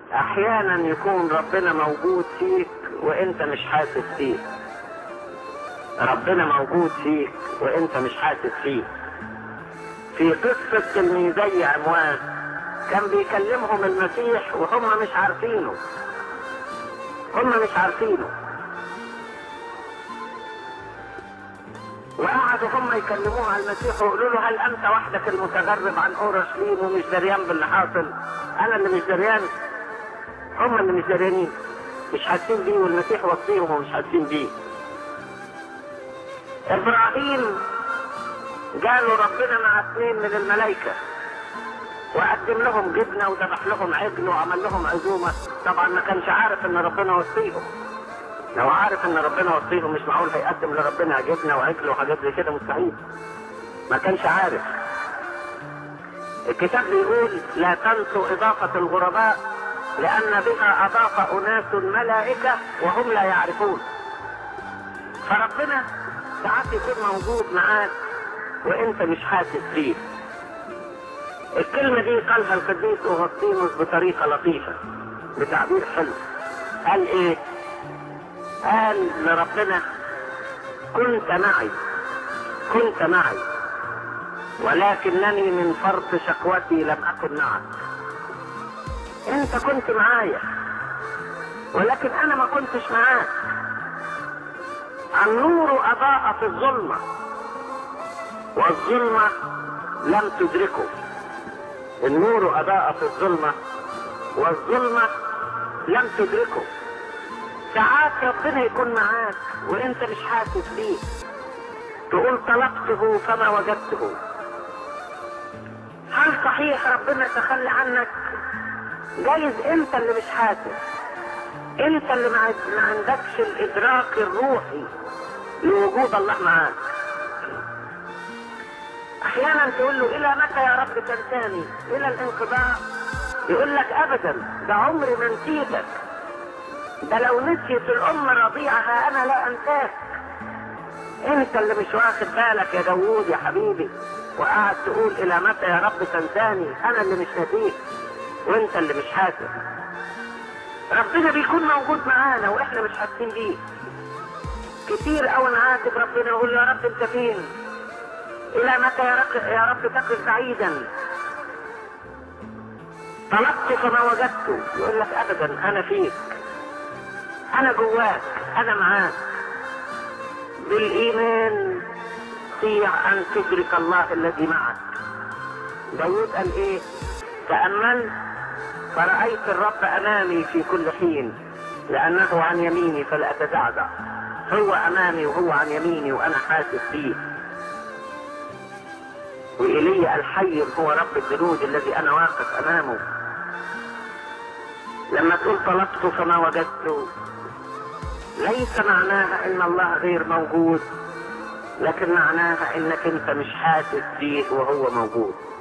احيانا يكون ربنا موجود فيك وانت مش حاسس فيه ربنا موجود فيك وانت مش حاسس فيه في قصة تلميذي عموان كان بيكلمهم المسيح وهم مش عارفينه هم مش عارفينه وقعدوا هم يكلموه على المسيح ويقولوا له هل انت وحدك المتغرب عن اورشليم ومش دريان باللي حاصل انا اللي مش دريان هم اللي مش دريانين مش حاسين بيه والمسيح وصيهم ومش حاسين بيه ابراهيم جاله ربنا مع اثنين من الملائكة وقدم لهم جبنة وذبح لهم عجل وعمل لهم عزومة طبعا ما كانش عارف ان ربنا وصيهم لو عارف ان ربنا وصيهم مش معقول هيقدم لربنا جبنة وعجل وحاجات زي كده مستحيل ما كانش عارف الكتاب بيقول لا تنسوا إضافة الغرباء لأن بها أضاف أناس ملائكة وهم لا يعرفون فربنا ساعات يكون موجود معاك وانت مش حاسس بيه الكلمة دي قالها القديس أغسطينوس بطريقة لطيفة بتعبير حلو قال ايه قال لربنا كنت معي كنت معي ولكنني من فرط شقوتي لم أكن معك انت كنت معايا ولكن انا ما كنتش معاك النور اضاء في الظلمه والظلمه لم تدركه النور اضاء في الظلمه والظلمه لم تدركه ساعات ربنا يكون معاك وانت مش حاسس بيه تقول طلبته فما وجدته هل صحيح ربنا تخلى عنك جايز انت اللي مش حاسس انت اللي ما ما عندكش الادراك الروحي لوجود الله معاك احيانا تقول له الى متى يا رب تنساني الى الانقضاء يقول لك ابدا ده عمري ما نسيتك ده لو نسيت الام رضيعها انا لا انساك انت اللي مش واخد بالك يا داوود يا حبيبي وقاعد تقول الى متى يا رب تنساني انا اللي مش نسيك وانت اللي مش حاسس ربنا بيكون موجود معانا واحنا مش حاسين بيه كتير او نعاتب ربنا نقول يا رب انت فين الى متى يا رب يا رب تقف بعيدا طلبت فما وجدته يقول لك ابدا انا فيك انا جواك انا معاك بالايمان تستطيع ان تدرك الله الذي معك داود قال ايه تأملت فرأيت الرب امامي في كل حين لانه عن يميني فلا اتزعزع هو امامي وهو عن يميني وانا حاسس بيه وإيليا الحي هو رب الجنود الذي أنا واقف أمامه لما تقول طلبت فما وجدت ليس معناها ان الله غير موجود لكن معناها انك انت مش حاسس بيه وهو موجود